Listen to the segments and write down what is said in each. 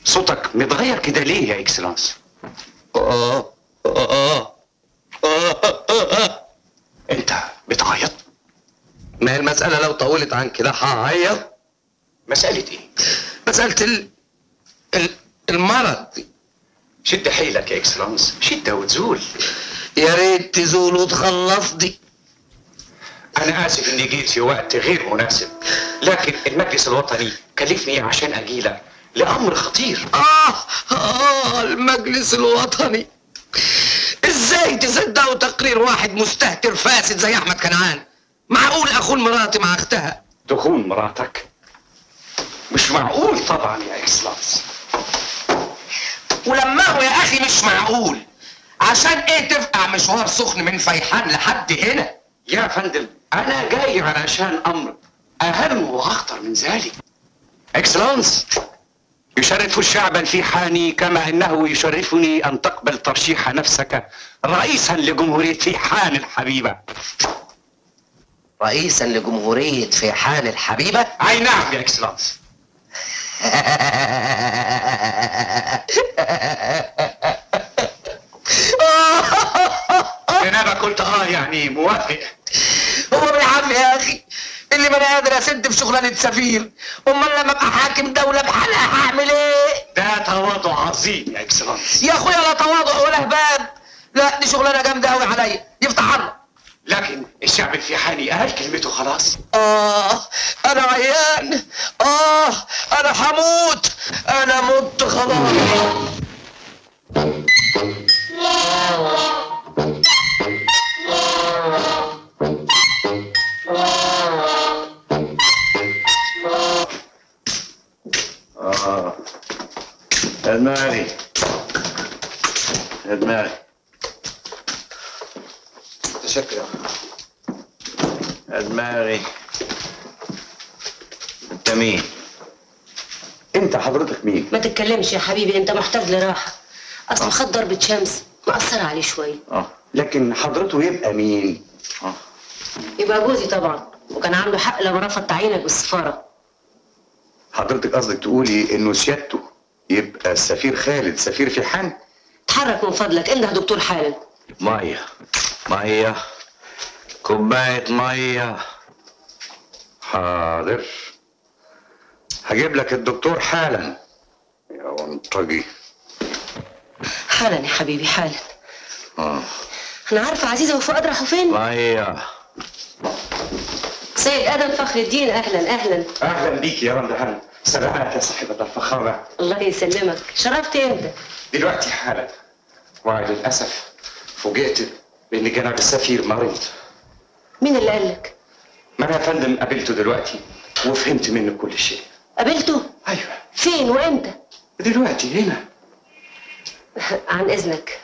صوتك متغير كده ليه يا اكسلانس آه آه آه آه انت بتعيط ما هي المسألة لو طولت عن كده هعيط مسألة ايه مسألة ال... ال... المرض شد حيلك يا اكسلانس شدة وتزول يا ريت تزول وتخلص دي انا اسف اني جيت في وقت غير مناسب لكن المجلس الوطني كلفني عشان اجيلك لامر خطير آه آه المجلس الوطني ازاي تصدقوا تقرير واحد مستهتر فاسد زي احمد كنعان معقول اخون مراتي مع اختها تخون مراتك مش معقول طبعا يا اكسلانس ولما هو يا اخي مش معقول عشان ايه تفقع مشوار سخن من فيحان لحد هنا يا فندم انا جاي علشان امر اهم واخطر من ذلك اكسلانس يشرف الشعب الفيحاني كما انه يشرفني ان تقبل ترشيح نفسك رئيسا لجمهوريه فيحان الحبيبه رئيسا لجمهورية فيحان الحبيبة اي نعم يا اكسلانس جنابك قلت اه يعني موافق هو يا عم يا اخي اللي ما انا قادر اسد في شغلانه سفير امال لما ابقى حاكم دوله بحالها هعمل ايه ده تواضع عظيم يا اكسلانس يا اخويا لا تواضع ولا هباب لا دي شغلانه جامده قوي عليا يفتح الله لكن الشعب الفيحاني قال كلمته خلاص اه انا عيان اه انا هموت انا مت خلاص اه يا دماغي يا دماغي متشكر يا دماغي انت مين؟ انت حضرتك مين ما تتكلمش يا حبيبي انت محتاج لراحه اصل خد ضربه شمس مأثر عليه شويه اه لكن حضرته يبقى مين اه يبقى جوزي طبعا وكان عنده حق لما رفض تعيينك بالسفاره حضرتك قصدك تقولي انه سيادته يبقى السفير خالد سفير فيحان اتحرك من فضلك انده دكتور حالا ميه ميه كوباية ميه حاضر هجيب لك الدكتور حالا يا ونطجي حالا يا حبيبي حالا اه انا عارفه عزيزه وفؤاد راحوا فين ميه سيد ادم فخر الدين اهلا اهلا اهلا بيك يا رندهان سلامات يا صاحبة الفخامة الله يسلمك شرفت امتى دلوقتي حالا وللأسف فوجئت بأن جناب السفير مريض مين اللي قال لك ما أنا يا فندم قابلته دلوقتي وفهمت منه كل شيء قابلته أيوه فين وامتى دلوقتي هنا عن اذنك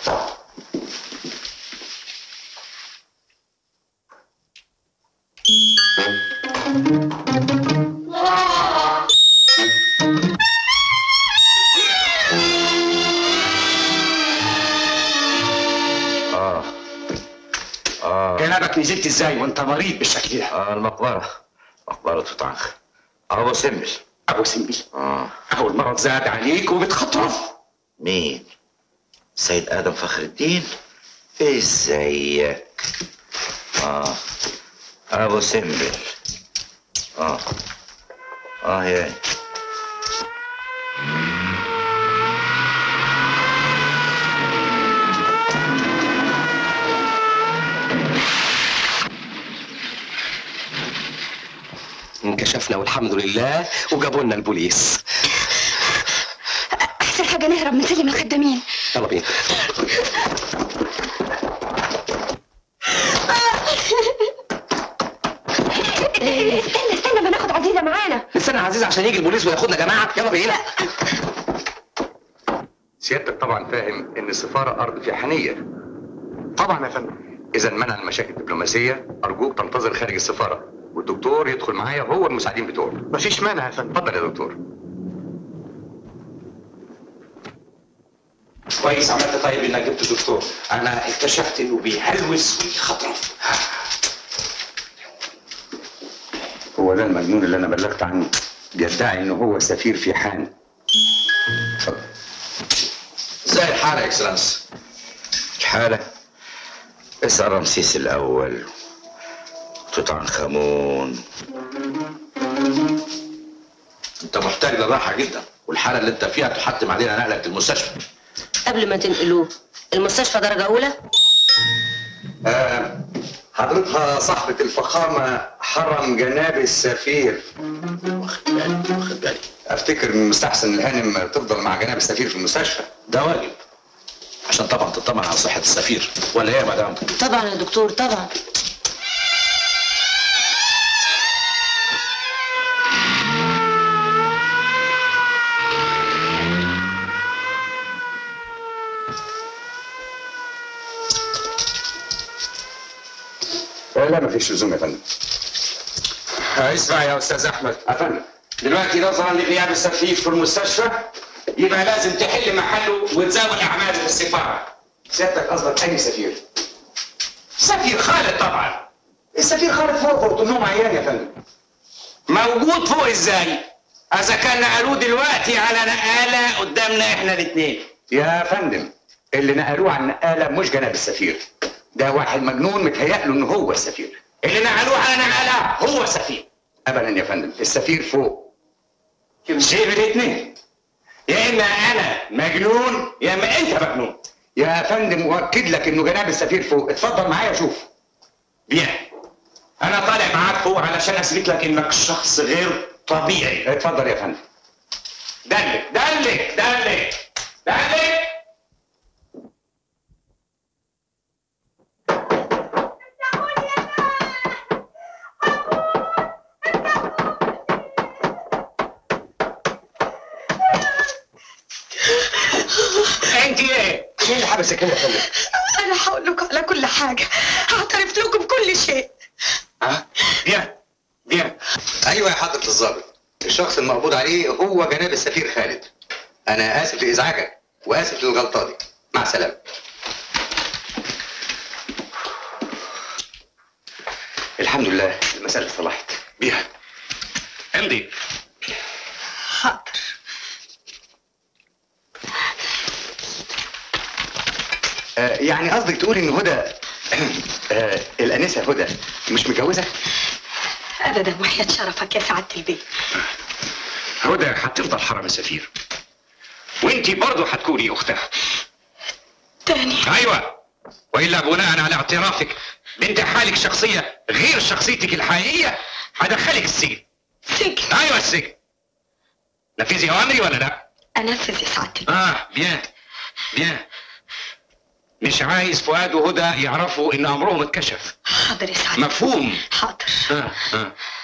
اه اه جنابك نزلت ازاي وانت مريض بالشكل ده اه المقبرة مقبرة توت عنخ ابو سمبل ابو سمبل اه اهو المرض زاد عليك وبتخطرف مين؟ سيد ادم فخر الدين ازيك اه ابو سمبل اه اه يا انكشفنا والحمد لله وجابوا لنا البوليس احسن حاجه نهرب من سلم الخدامين يلا بينا استنى استنى ما ناخد عزيزه معانا استنى يا عزيز عشان يجي البوليس وياخدنا جماعه يلا بينا سيادتك طبعا فاهم ان السفارة ارض فيحانية طبعا يا فندم اذا منع المشاكل الدبلوماسية ارجوك تنتظر خارج السفارة والدكتور يدخل معايا هو المساعدين بتوعه مفيش مانع يا فندم اتفضل يا دكتور كويس عملت طيب انك جبت الدكتور انا اكتشفت انه بيهلوس ويخطرف هو ده المجنون اللي انا بلغت عنه بيدعي انه هو سفير في حان زي الحالة يا اكسلانس الحالة اسأل رمسيس الأول توت عنخ آمون انت محتاج للراحة جدا والحالة اللي انت فيها تحتم علينا نقلك المستشفى قبل ما تنقلوه المستشفى درجة أولى آه حضرتها صاحبة الفخامة حرم جناب السفير واخد بالي واخد بالي افتكر من المستحسن الهانم تفضل مع جناب السفير في المستشفى ده واجب عشان طبعا تطمن على صحة السفير ولا ايه يا مدام؟ طبعا يا دكتور طبعا آه لا مفيش لزوم يا فندم اسمع يا استاذ احمد يا فندم دلوقتي نظرا لغياب السفير في المستشفى يبقى لازم تحل محله وتزاول اعمال في السفاره سيادتك قصدك أي سفير؟ سفير خالد طبعا السفير خالد فوق فوق النوم عيان يا فندم موجود فوق ازاي اذا كان نقلوه دلوقتي على نقاله قدامنا احنا الاثنين يا فندم اللي نقلوه عن نقالة مش جناب السفير ده واحد مجنون متهيأ له إن هو السفير اللي نقلوه على نقاله هو سفير أبدا يا فندم السفير فوق شيء من الاثنين يا اما انا مجنون يا اما انت مجنون يا فندم مؤكد لك إنه جناب السفير فوق اتفضل معايا شوف بيان انا طالع معاك فوق علشان اثبت لك انك شخص غير طبيعي اتفضل يا فندم دلك دلك دلك دلك انت ايه؟ مين اللي حبسك هنا يا فندم؟ انا هقول لكم على كل حاجه هعترف لكم بكل شيء ها؟ بيان بيان ايوه يا حضرة الضابط الشخص المقبوض عليه هو جناب السفير خالد انا اسف لازعاجك واسف للغلطه دي مع السلامه الحمد لله المسألة اتصلحت بيان امضي حاضر آه يعني قصدك تقول ان هدى آه الانسه هدى مش متجوزه ابدا وحياه شرفك يا سعاده البيت هدى هتفضل حرم السفير وانت برضه هتكوني اختها تاني ايوه والا بناء على اعترافك بنت حالك شخصيه غير شخصيتك الحقيقيه هدخلك السجن سجن ايوه السجن نفذي اوامري ولا لا انفذ يا سعاده البيت اه بيان بيان مش عايز فؤاد وهدى يعرفوا ان امرهم اتكشف حاضر يا سعاده مفهوم حاضر آه آه.